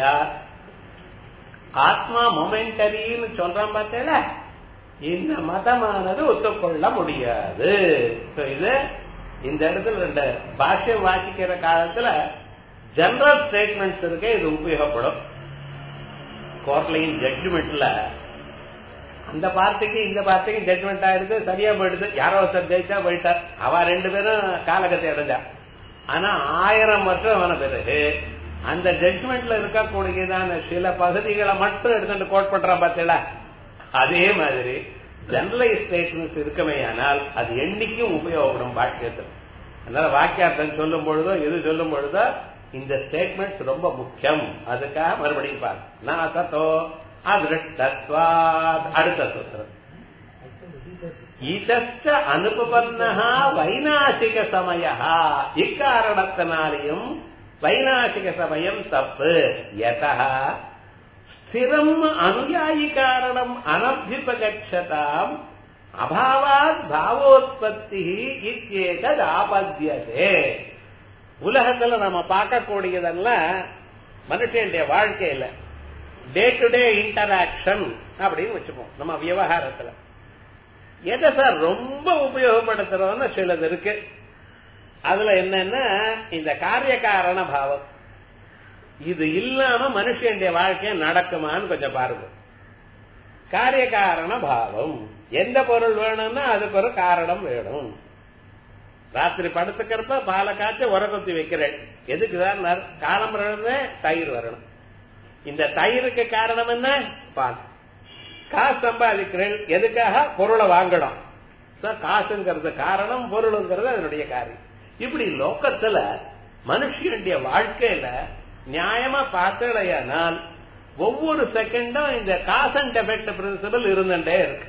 ஆத்மா மொமெண்டரின்னு சொல்றான் பார்த்தேல இந்த மதமானது ஒத்துக்கொள்ள முடியாது இது இந்த இடத்துல ரெண்டு பாஷ்யம் வாசிக்கிற காலத்துல ஜெனரல் ஸ்டேட்மெண்ட்ஸ் இருக்கு இது உபயோகப்படும் கோர்ட்லையும் ஜட்ஜ்மெண்ட்ல அந்த பார்ட்டிக்கு இந்த பார்ட்டிக்கு ஜட்மெண்ட் ஆயிடுது சரியா போயிடுது யாரோ ஒருத்தர் ஜெயிச்சா போயிட்டார் அவ ரெண்டு பேரும் காலகத்தை அடைஞ்சா ஆனா ஆயிரம் வருஷம் ஆன பிறகு அந்த ஜட்மெண்ட்ல இருக்கக்கூடியதான சில பகுதிகளை மட்டும் எடுத்துட்டு கோட் பண்றான் பார்த்தீங்களா அதே மாதிரி ஜெனரலைஸ் ஸ்டேட்மெண்ட்ஸ் இருக்குமே ஆனால் அது என்னைக்கும் உபயோகப்படும் வாக்கியத்தில் அதனால வாக்கியார்த்தம் சொல்லும் பொழுதோ எது சொல்லும் பொழுதோ இந்த ஸ்டேட்மெண்ட்ஸ் ரொம்ப முக்கியம் அதுக்காக மறுபடியும் பாரு நான் சத்தோ அதிருஷ்டத்வாத் அடுத்த சூத்திரம் இதற்ற அனுபவன்னஹா வைநாசிக சமய இக்காரணத்தினாலையும் வைநாசிக சமயம் தப்பு யதா ஸ்திரம் அனுயாயி காரணம் அனபியுபகட்சதாம் அபாவாத் பாவோத்பத்தி இத்தேதத் ஆபத்தியதே உலகத்துல நம்ம பார்க்கக்கூடியதெல்லாம் மனுஷனுடைய வாழ்க்கையில டே டு டே இன்டராக்ஷன் அப்படின்னு வச்சுப்போம் நம்ம விவகாரத்துல எதை சார் ரொம்ப உபயோகப்படுத்துறோம்னு சிலது இருக்கு அதுல என்னன்னா இந்த காரிய காரண பாவம் இது இல்லாம மனுஷனுடைய வாழ்க்கை நடக்குமான்னு கொஞ்சம் பாருங்க காரிய காரண பாவம் எந்த பொருள் வேணும்னா அதுக்கு ஒரு காரணம் வேணும் ராத்திரி படுத்துக்கிறப்ப பாலை காய்ச்சி உரக்குத்தி வைக்கிறேன் எதுக்குதான் காலம் தயிர் வரணும் இந்த தயிருக்கு காரணம் என்ன பால் காசு சம்பாதிக்கிறேன் எதுக்காக பொருளை வாங்கணும் காசுங்கிறது காரணம் பொருளுங்கிறது அதனுடைய காரியம் இப்படி லோக்கத்துல மனுஷனுடைய வாழ்க்கையில நியாயமா பார்த்தடையானால் ஒவ்வொரு செகண்டும் இந்த காஸ் அண்ட் எஃபெக்ட் பிரின்சிபல் இருந்துட்டே இருக்கு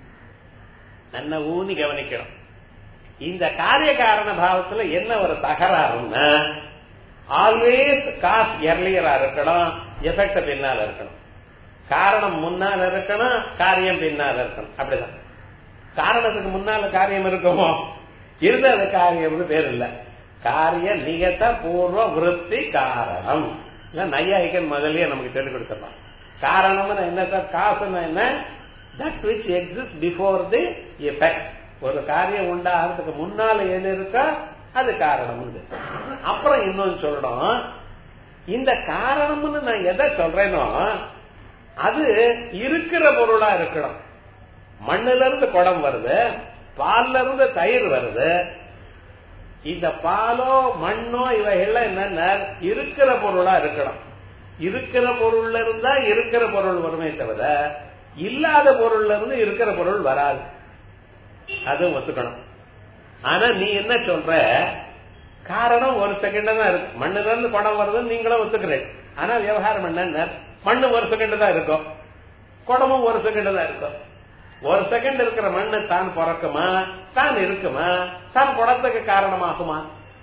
நல்ல ஊனி கவனிக்கணும் இந்த காரிய காரண பாவத்துல என்ன ஒரு தகராறுன்னா ஆல்வேஸ் காஸ் எர்லியரா இருக்கணும் எஃபெக்ட் பின்னால இருக்கணும் காரணம் முன்னால இருக்கணும் காரியம் பின்னால இருக்கணும் அப்படிதான் காரணத்துக்கு முன்னால காரியம் இருக்குமோ இருந்த அது காரியம்னு பேர் இல்ல காரிய நிகத்த பூர்வ விருத்தி காரணம் இல்ல நையாயிக்கன் முதல்லயே நமக்கு சொல்லிக் கொடுத்துடலாம் காரணம்னு என்ன சார் காசுன்னா என்ன that which exist before the effect ஒரு காரியம் உண்டாகிறதுக்கு முன்னால எது இருக்கோ அது காரணம் அப்புறம் இன்னொன்னு சொல்லணும் இந்த காரணம்னு நான் எதை சொல்றேனோ அது இருக்கிற பொருளா இருக்கணும் மண்ணுல இருந்து குடம் வருது பால்ல இருந்து தயிர் வருது இந்த பாலோ மண்ணோ இவைகள்லாம் என்னன்னா இருக்கிற பொருளா இருக்கணும் இருக்கிற பொருள்ல இருந்தா இருக்கிற பொருள் வருமே தவிர இல்லாத பொருள்ல இருந்து இருக்கிற பொருள் வராது அது ஒத்துக்கணும் ஆனா நீ என்ன சொல்ற காரணம் ஒரு செகண்ட் தான் இருக்கு மண்ணுல இருந்து குடம் வருதுன்னு நீங்களும் ஒத்துக்கிறேன் ஆனா விவகாரம் என்ன மண்ணு ஒரு செகண்ட் தான் இருக்கும் குடமும் ஒரு செகண்ட் தான் இருக்கும் ஒரு செகண்ட் இருக்கிற மண்ணு தான் பிறக்குமா தான் இருக்குமா தான் குடத்துக்கு காரணமாகுமா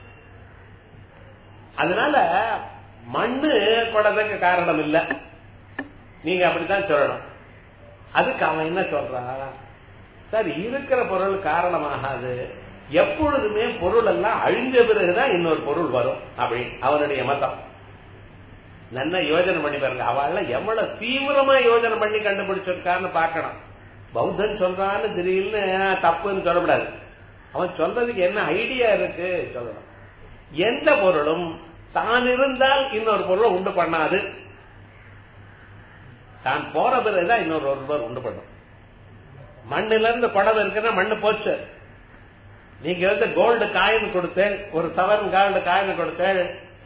அதனால மண்ணு குடத்துக்கு காரணம் இல்ல நீங்க அப்படித்தான் சொல்லணும் அதுக்கு அவன் என்ன சொல்றான் சார் இருக்கிற பொருள் காரணமாகாது எப்பொழுதுமே பொருள் எல்லாம் அழிஞ்ச பிறகுதான் இன்னொரு பொருள் வரும் அப்படி அவனுடைய மதம் நல்ல யோஜனை பண்ணி பாருங்க அவள் எவ்வளவு தீவிரமா யோஜனை பண்ணி கண்டுபிடிச்சிருக்கான்னு பாக்கணும் பௌத்தன் சொல்றான்னு திடீர்னு தப்புன்னு சொல்லக்கூடாது அவன் சொல்றதுக்கு என்ன ஐடியா இருக்கு சொல்லணும் எந்த பொருளும் தான் இருந்தால் இன்னொரு பொருளை உண்டு பண்ணாது தான் போற பிறகுதான் இன்னொரு ஒருவர் உண்டு பண்ணும் மண்ணுல இருந்து குடம் இருக்குன்னா மண்ணு போச்சு நீங்க வந்து கோல்டு காயின் கொடுத்தேன் ஒரு சவரன் கோல்டு காயின் கொடுத்தேன்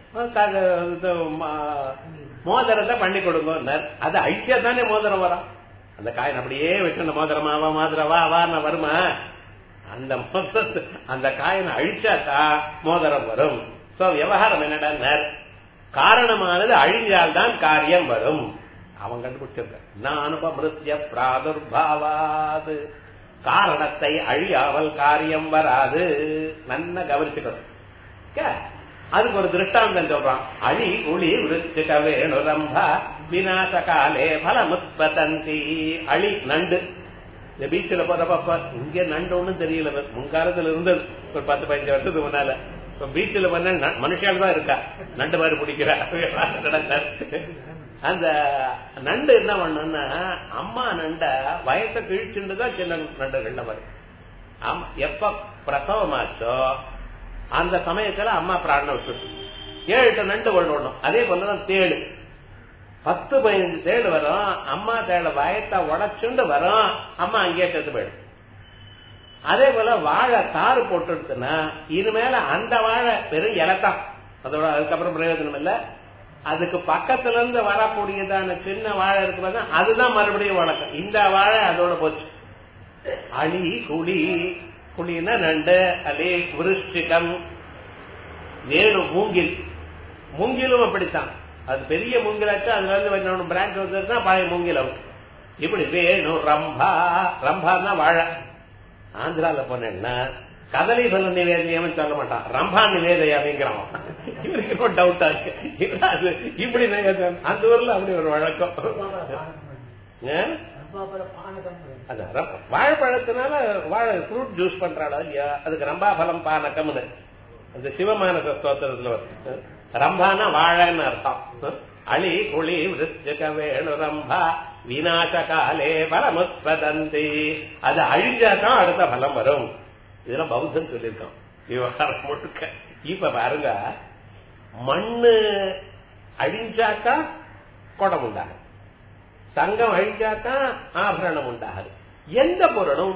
மோதிரத்தை பண்ணி கொடுங்க அது ஐக்கியா தானே மோதிரம் வரும் அந்த காயின் அப்படியே வச்சு அந்த மோதிரமாவா மோதிரவா வா வருமா அந்த மோதிரத்து அந்த காயினை அழிச்சாக்கா மோதிரம் வரும் சோ விவகாரம் என்னடா காரணமானது அழிஞ்சால்தான் காரியம் வரும் அவன் கண்டுபிடிச்சிருக்க நான் அனுபமிருத்திய பிராதுர்பாவாது காரணத்தை அழியாமல் காரியம் வராது நன்ன கவனிச்சுக்கணும் அதுக்கு ஒரு திருஷ்டாந்தம் சொல்றான் அழி உளி விருச்சிக வேணுரம்பா விநாச காலே பலமுத்பதந்தி அழி நண்டு இந்த பீச்சில் போறப்ப இங்க நண்டு ஒண்ணும் தெரியல முன்காலத்துல இருந்தது ஒரு பத்து பதினஞ்சு வருஷத்துக்கு முன்னால இப்ப பீச்சில் பண்ண மனுஷால் தான் இருக்கா நண்டு மாதிரி பிடிக்கிற அந்த நண்டு என்ன பண்ணுன்னா அம்மா நண்ட வயசை கிழிச்சுட்டு தான் சின்ன நண்டுகள்ல வரும் ஆமா எப்ப பிரசவமாச்சோ அந்த சமயத்துல அம்மா பிராணம் விட்டுட்டு ஏழு எட்டு நண்டு ஒண்ணு ஒண்ணும் அதே போலதான் தேடு பத்து பதினஞ்சு தேடு வரும் அம்மா தேட வயத்தை உடச்சுண்டு வரும் அம்மா அங்கேயே செத்து போயிடும் அதே போல வாழை தாறு போட்டுடுச்சுன்னா இனிமேல அந்த வாழை வெறும் இலத்தான் அதோட அதுக்கப்புறம் பிரயோஜனம் இல்ல அதுக்கு பக்கத்துல இருந்து வரக்கூடியதான சின்ன வாழை இருக்கிறது அதுதான் மறுபடியும் வழக்கம் இந்த வாழை அதோட போச்சு அழி குழி குழின்னா நண்டு அலே விருஷ்டிகம் வேணு மூங்கில் மூங்கிலும் அப்படித்தான் அது பெரிய மூங்கிலாச்சு அதுல இருந்து பிரான்ச் வந்துருந்தா பழைய மூங்கில் அவுட் இப்படி வேணு ரம்பா ரம்பான்னா வாழை ஆந்திரால போனேன்னா கதலி பல நிவேதியம் சொல்ல மாட்டான் ரம்பா நிவேதையாங்கிறான் இவருக்கு ரொம்ப டவுட்டா இருக்கு இவரு அது இப்படி நிவேதம் அந்த ஊர்ல அப்படி ஒரு வழக்கம் ஏ? அதான் ரம்- வாழைப்பழத்தினால வாழை ஃப்ரூட் ஜூஸ் பண்றாளா இல்லையா அதுக்கு ரம்பாபலம் பானகம்னு அந்த சிவமானச ஸ்தோத்திரத்துல வருது ரம்பானா வாழைன்னு அர்த்தம் அழி குழி விருச்சக வேணு ரம்பா விநாச காலே பலமுத்பதந்தி அது அழிஞ்சாதான் அடுத்த பலம் வரும் இதெல்லாம் பௌத்தம் சொல்லியிருக்கோம் விவகாரம் முழுக்க இப்ப பாருங்க மண்ணு அழிஞ்சாக்கா குடம் உண்டாகும் தங்கம் அழிஞ்சாதான் ஆபரணம் உண்டாகுது எந்த பொருளும்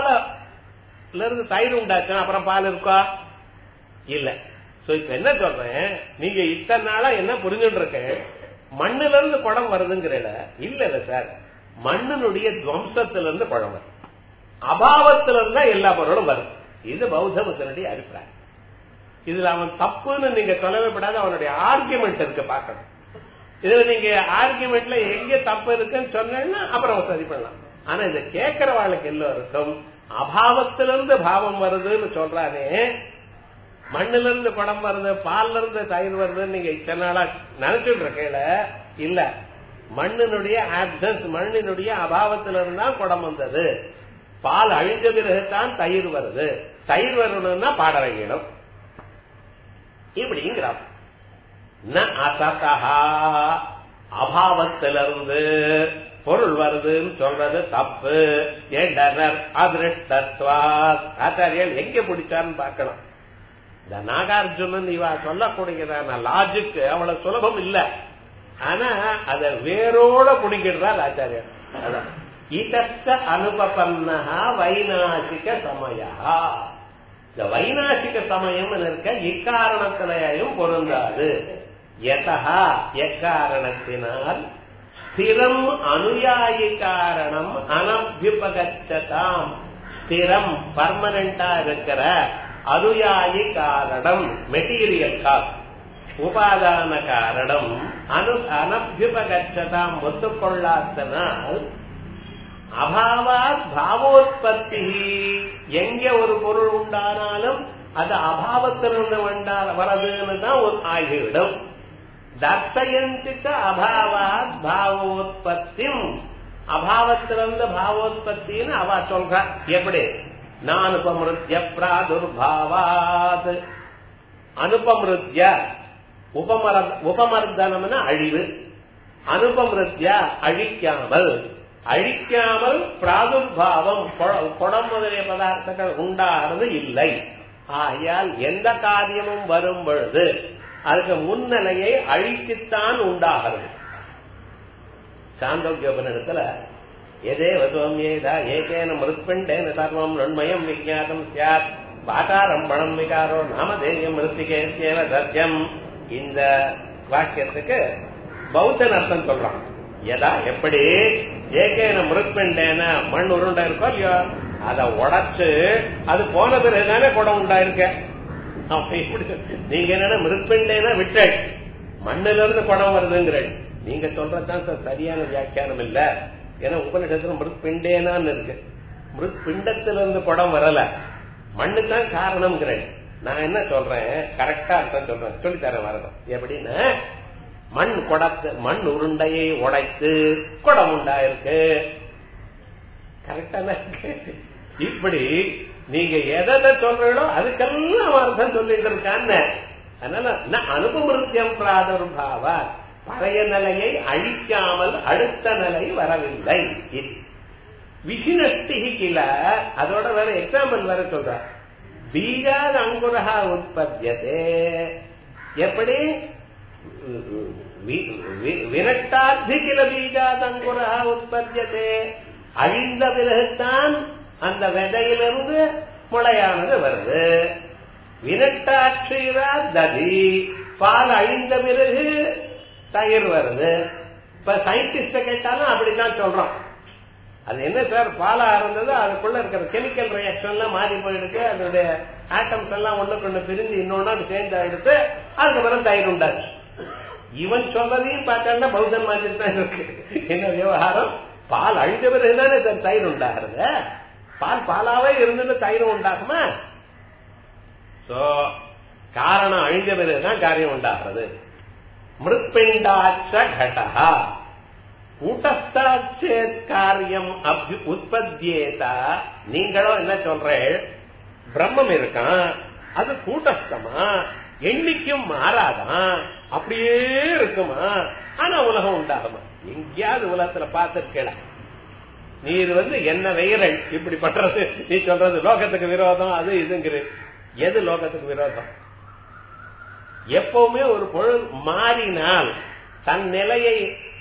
பாலில இருந்து தயிர் உண்டாச்சுன்னா அப்புறம் பால் இருக்கா இல்ல சோ இப்ப என்ன சொல்றேன் நீங்க இத்தனை நாளா என்ன புரிஞ்சுட்டு இருக்க மண்ணுல இருந்து குடம் வருதுங்கிறல இல்ல இல்ல சார் மண்ணினுடைய துவம்சத்துல இருந்து குடம் வருது அபாவத்துல இருந்தா எல்லா பொருளும் வருது இது பௌத்த புத்தனுடைய அபிப்பிராயம் இதுல அவன் தப்புன்னு நீங்க சொல்லவே படாத அவனுடைய ஆர்குமெண்ட் இருக்கு பார்க்கணும் இதுல நீங்க ஆர்குமெண்ட்ல எங்க தப்பு இருக்குன்னு சொன்னேன்னா அப்புறம் சரி பண்ணலாம் ஆனா இதை கேட்கிறவாளுக்கு எல்லோருக்கும் அபாவத்திலிருந்து பாவம் வருதுன்னு சொல்றானே மண்ணுல இருந்து குடம் வருது பால்ல இருந்து தயிர் வருதுன்னு நீங்க இத்தனை நாளா நினைச்சுட்டு இருக்கல இல்ல மண்ணினுடைய ஆப்சன்ஸ் மண்ணினுடைய அபாவத்தில இருந்தா குடம் வந்தது பால் அழிஞ்ச பிறகுதான் தயிர் வருது தயிர் வரணும்னா பாடரங்கிடும் இப்படிங்கிறான் ந அசதா அபாவத்திலிருந்து பொருள் வருதுன்னு சொல்றது தப்பு ஏண்டனர் அதிருஷ்டத்வாத் ஆச்சாரியன் எங்க பிடிச்சான்னு பார்க்கணும் இந்த நாகார்ஜுனன் இவ சொல்லக்கூடியதான லாஜிக் அவ்வளவு சுலபம் இல்ல ஆனா அத வேரோட பிடிக்கிறார் ஆச்சாரியன் அதான் இதத்த அனுபபன்னஹா வைநாசிக சமயா இந்த வைநாசிக சமயம் இருக்க இக்காரணத்திலையும் பொருந்தாது எதா எக்காரணத்தினால் ஸ்திரம் அனுயாயி காரணம் அனபியுபகச்சதாம் ஸ்திரம் பர்மனண்டா இருக்கிற அனுயாயி காரணம் மெட்டீரியல் காஸ்ட் உபாதான காரணம் அனு அனபியுபகச்சதாம் ஒத்துக்கொள்ளாதனால் அபாவாத் பாவோத்பத்தி எங்க ஒரு பொருள் உண்டானாலும் அது அபாவத்திலிருந்து வந்தால் வரதுன்னு தான் ஒரு ஆகிவிடும் தர்சயந்திக்க அபாவாத் பாவோத்பத்தி அபாவத்திலிருந்து பாவோத்பத்தின்னு அவ சொல்ற எப்படி நான் அனுபமிருத்திய பிராதுர்பாவாத் அனுபமிருத்திய உபமர உபமர்தனம்னு அழிவு அனுபமிருத்திய அழிக்காமல் அழிக்காமல் பிராதுர்பாவம் குடம் முதலிய பதார்த்தங்கள் உண்டாகிறது இல்லை ஆகையால் எந்த காரியமும் வரும் பொழுது அதுக்கு முன்னிலையை அழித்துத்தான் உண்டாகிறது சாந்தோக்கியோபனிடத்துல எதே வசுவம் ஏதா ஏகேன மிருத்பிண்டேன சர்வம் நுண்மயம் விஜாதம் சியாத் பாட்டாரம்பணம் விகாரோ நாமதேயம் மிருத்திகேசியவ சத்தியம் இந்த வாக்கியத்துக்கு பௌத்தன் அர்த்தம் சொல்றான் எதா எப்படி ஏகேன மிருத்பிண்டேன மண் உருண்டை இருக்கோ இல்லையோ அதை உடைச்சு அது போன பிறகுதானே குடம் உண்டாயிருக்க நீங்க என்னன்னா மிருத்பிண்டேனா விட்ட மண்ணில இருந்து குடம் வருதுங்கிற நீங்க சொல்றதுதான் சார் சரியான வியாக்கியானம் இல்ல ஏன்னா உபநிஷத்துல மிருத்பிண்டேனான்னு இருக்கு மிருத்பிண்டத்திலிருந்து குடம் வரல மண்ணு தான் காரணம்ங்கிறேன் நான் என்ன சொல்றேன் கரெக்டா அர்த்தம் சொல்றேன் சொல்லித்தரேன் வரணும் எப்படின்னு மண் குடத்து மண் உருண்டையை உடைத்து குடம் உண்டாயிருக்கு கரெக்டான இப்படி நீங்க எதை சொல்றீங்களோ அதுக்கெல்லாம் அர்த்தம் சொல்லிட்டு இருக்கான்னு அதனால அனுபமிருத்தியம் பிராதுர்பாவ பழைய நிலையை அழிக்காமல் அடுத்த நிலை வரவில்லை விசினஷ்டி கில அதோட வேற எக்ஸாம்பிள் வேற சொல்ற பீஜாத் அங்குரஹா உற்பத்தியதே எப்படி விரட்டாத்தி கில பீஜாத் அங்குரஹா உற்பத்தியதே அழிந்த பிறகுதான் அந்த விதையிலிருந்து முளையானது வருது விரட்டாட்சிரா ததி பால் அழிந்த பிறகு தயிர் வருது இப்ப சயின்டிஸ்ட கேட்டாலும் அப்படித்தான் சொல்றோம் அது என்ன சார் பாலா இருந்தது அதுக்குள்ள இருக்கிற கெமிக்கல் ரியாக்ஷன் எல்லாம் மாறி போயிடுச்சு அதனுடைய ஆட்டம்ஸ் எல்லாம் ஒண்ணு கொண்டு பிரிஞ்சு இன்னொன்னு சேஞ்ச் ஆயிடுச்சு அதுக்கப்புறம் தயிர் உண்டாச்சு இவன் சொல்றதையும் பார்த்தாண்டா பௌத்தன் மாதிரி தான் இருக்கு என்ன விவகாரம் பால் அழிஞ்ச பிறகுதானே தயிர் உண்டாகிறது பால் பாலாவே இருந்துட்டு தயிர் உண்டாகுமா சோ காரணம் அழிஞ்ச பிறகுதான் காரியம் உண்டாகிறது மிருத்பிண்டாச்ச கடா கூட்டஸ்தாச்சேத் காரியம் அபி உற்பத்தியேதா நீங்களும் என்ன சொல்றேன் பிரம்மம் இருக்கான் அது கூட்டஸ்தமா எண்ணிக்கும் மாறாதான் அப்படியே இருக்குமா ஆனா உலகம் உண்டாகுமா எங்கேயாவது உலகத்துல பார்த்திருக்கல நீர் வந்து என்ன வெயிரல் இப்படி பண்றது நீ சொல்றது லோகத்துக்கு விரோதம் அது இதுங்கிற எது லோகத்துக்கு விரோதம் எப்பவுமே ஒரு பொருள் மாறினால் தன் நிலையை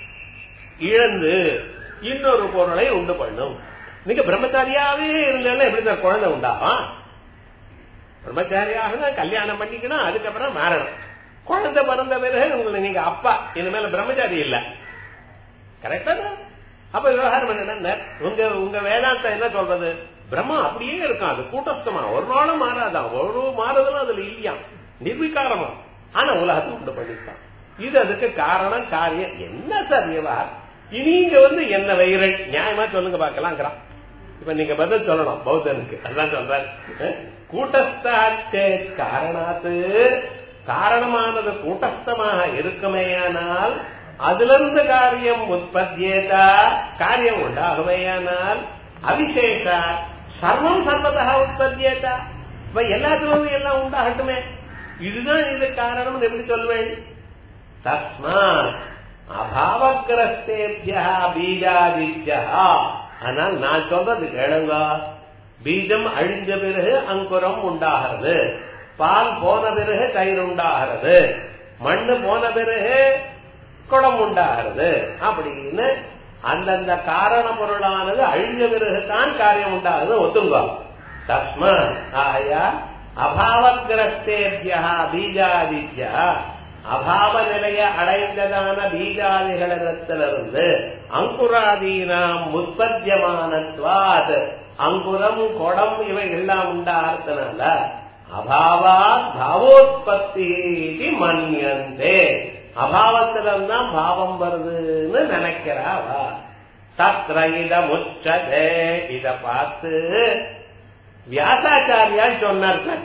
இழந்து இன்னொரு பொருளை உண்டு பண்ணும் நீங்க பிரம்மச்சாரியாவே இருந்தாலும் எப்படி தான் குழந்தை உண்டாகும் பிரம்மச்சாரியாக கல்யாணம் பண்ணிக்கணும் அதுக்கப்புறம் மாறணும் குழந்தை பிறந்த பிறகு உங்களை நீங்க அப்பா இனிமேல பிரம்மச்சாரி இல்ல கரெக்டா அப்ப விவகாரம் என்ன உங்க உங்க வேதாந்தம் என்ன சொல்றது பிரம்மம் அப்படியே இருக்கும் அது கூட்டஸ்தமா ஒரு நாளும் மாறாதான் ஒரு மாறுதலும் அதுல இல்லையா நிர்விகாரமா ஆனா உலகத்தை உண்டு பண்ணிட்டான் இது அதுக்கு காரணம் காரியம் என்ன சார் விவகாரம் நீங்க வந்து என்ன வயிறு நியாயமா சொல்லுங்க பாக்கலாங்கிறான் இப்ப நீங்க பதில் சொல்லணும் பௌத்தனுக்கு அதான் சொல்றாரு கூட்டஸ்தாச்சே காரணாத்து காரணமானது கூட்டஸ்தமாக இருக்குமேயானால் அதிலிருந்து காரியம் உற்பத்தியேதா காரியம் உண்டாகுமேயானால் அவிசேஷா சர்வம் சர்வதா உற்பத்தியேதா இப்ப எல்லாத்திலும் எல்லாம் உண்டாகட்டுமே இதுதான் இது காரணம் எப்படி சொல்வேன் தஸ்மாத் அபாவகிரஸ்தேபியா பீஜாதித்யா ஆனால் நான் சொல்றது கேளுங்க பீஜம் அழிஞ்ச பிறகு அங்குரம் உண்டாகிறது பால் போன பிறகு தயிர் உண்டாகிறது மண்ணு போன பிறகு குடம் உண்டாகிறது அப்படின்னு அந்தந்த காரண பொருளானது அழிஞ்ச பிறகு தான் காரியம் உண்டாகுது ஒத்துங்க தஸ்மா ஆயா அபாவகிரஸ்தேபியா பீஜாதித்யா அபாவ நிலைய அடைந்ததான பீஜாதிகளிடத்திலிருந்து அங்குராதீனாம் உற்பத்தியமானத்வாத் அங்குரம் கொடம் இவை எல்லாம் உண்டாகிறதுனால அபாவா பாவோத்பத்தி மன்யந்தே அபாவத்தில்தான் பாவம் வருதுன்னு நினைக்கிறாவா தத்ர இத முச்சதே இத பார்த்து வியாசாச்சாரியா சொன்னார் சார்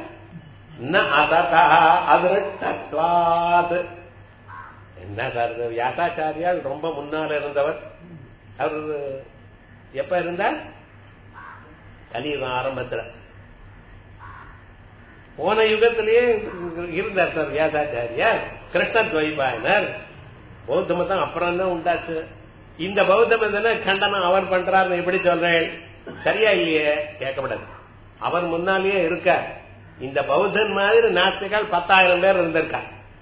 அதிருஷ்டத்வாத் என்ன சார் இது வியாசாச்சாரியா ரொம்ப முன்னால இருந்தவர் அவர் எப்ப இருந்தார் கலியுகம் ஆரம்பத்துல போன யுகத்திலேயே இருந்தார் சார் வியாசாச்சாரியார் கிருஷ்ண துவைபாயனர் பௌத்த மதம் அப்புறம் தான் உண்டாச்சு இந்த பௌத்த மதன கண்டனம் அவர் பண்றாருன்னு எப்படி சொல்றேன் சரியா இல்லையே கேட்கப்படாது அவர் முன்னாலேயே இருக்கார் இந்த பௌத்தன் மாதிரி நாஸ்திகால் பத்தாயிரம் பேர் இருந்திருக்கா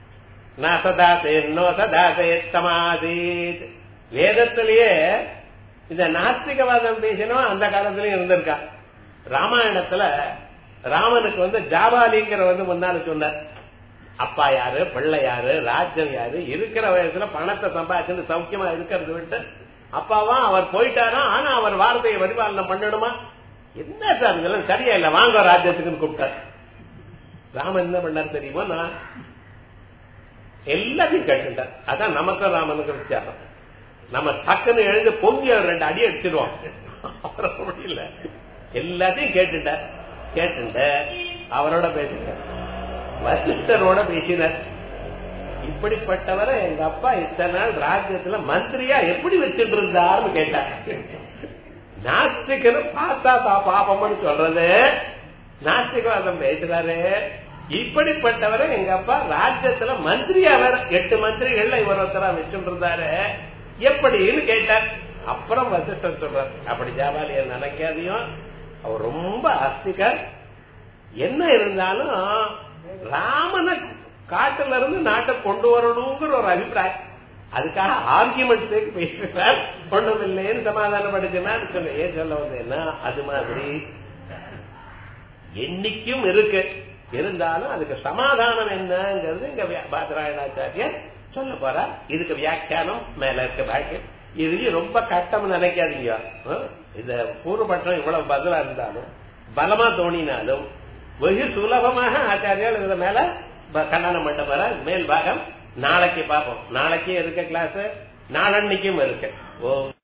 வேதத்திலேயே இந்த நாஸ்திகவாதம் பேசினோம் அந்த காலத்திலயும் இருந்திருக்கா ராமாயணத்துல ராமனுக்கு வந்து ஜாபாலிங்கிற வந்து முன்னால சொன்னார் அப்பா யாரு பிள்ளை யாரு ராஜ்யம் யாரு இருக்கிற வயசுல பணத்தை சம்பாதிச்சு சௌக்கியமா இருக்கிறது விட்டு அப்பாவா அவர் போயிட்டாரா ஆனா அவர் வார்த்தையை பரிபாலனை பண்ணணுமா என்ன சார் இதெல்லாம் சரியா இல்ல வாங்க ராஜ்யத்துக்குன்னு கூப்பிட்டார் ராமன் என்ன பண்ணார் தெரியுமா நான் எல்லாத்தையும் கேட்டுட்டார் அதான் நமக்கும் ராமனுக்கு வித்தியாசம் நம்ம டக்குன்னு எழுந்து பொங்கி ரெண்டு அடி அடிச்சிருவோம் அப்புறம் முடியல எல்லாத்தையும் கேட்டுட்டார் கேட்டுட்ட அவரோட பேசிட்டார் வசிஷ்டரோட பேசினார் இப்படிப்பட்டவரை எங்க அப்பா இத்தனை நாள் ராஜ்யத்துல மந்திரியா எப்படி வச்சுட்டு இருந்தாருன்னு கேட்டார் நாஸ்திகன்னு பார்த்தா தா பாப்பம்னு சொல்றது நாஸ்திகவாதம் பேசுறாரு இப்படிப்பட்டவரை எங்க அப்பா ராஜ்யத்துல மந்திரியா வேற எட்டு மந்திரிகள்ல இவர் ஒருத்தரா வச்சுட்டு இருந்தாரு எப்படின்னு கேட்டார் அப்புறம் வசிஷ்டர் சொல்றார் அப்படி ஜாபாலிய நினைக்காதையும் அவர் ரொம்ப ஆஸ்திகர் என்ன இருந்தாலும் ராமனை காட்டுல இருந்து நாட்டை கொண்டு வரணுங்கிற ஒரு அபிப்பிராயம் அதுக்காக ஆர்குமெண்ட் பேசுறார் ஒண்ணும் இல்லைன்னு சமாதானப்படுத்தினா சொல்ல ஏன் சொல்ல வந்தேன்னா அது மாதிரி என்னைக்கும் இருக்கு இருந்தாலும் அதுக்கு சமாதானம் என்னங்கிறது இங்க பாதராயணாச்சாரியர் சொல்ல போறா இதுக்கு வியாக்கியானம் மேல இருக்க பாக்கியம் இது ரொம்ப கஷ்டம் நினைக்காதீங்க இந்த பூர்வபட்சம் இவ்வளவு பதிலா இருந்தாலும் பலமா தோணினாலும் வெகு சுலபமாக ஆச்சாரியால் இதுல மேல கண்டனம் பண்ண போற மேல் பாகம் நாளைக்கு பார்ப்போம் நாளைக்கே இருக்க கிளாஸ் நாளன்னைக்கும் இருக்கு ஓ